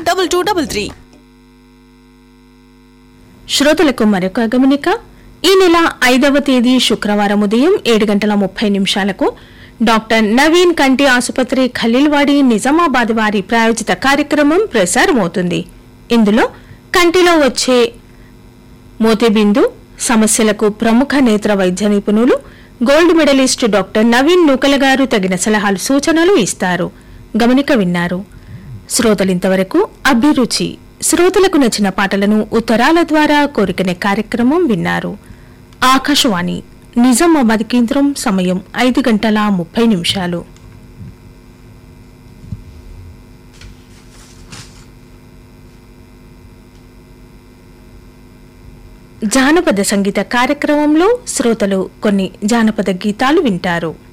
double two double three శ్రోతలకు మరొక గమనిక ఈ నెల ఐదవ తేదీ శుక్రవారం ఉదయం ఏడు గంటల ముప్పై నిమిషాలకు డాక్టర్ నవీన్ కంటి ఆసుపత్రి ఖలీల్వాడి నిజామాబాద్ వారి ప్రాయోజిత కార్యక్రమం ప్రసారమవుతుంది ఇందులో కంటిలో వచ్చే మోతిబిందు సమస్యలకు ప్రముఖ నేత్ర వైద్య నిపుణులు gold medallist doctor Naveen Nukala garu తగిన సలహాలు సూచనలు ఇస్తారు గమనిక విన్నారు శ్రోతలింతవరకు అభిరుచి శ్రోతలకు నచ్చిన పాటలను ఉత్తరాల ద్వారా కోరికనే కార్యక్రమం విన్నారు ఆకాశవాణి నిజామాబాద్ కేంద్రం సమయం ఐదు గంటల ముప్పై నిమిషాలు జానపద సంగీత కార్యక్రమంలో శ్రోతలు కొన్ని జానపద గీతాలు వింటారు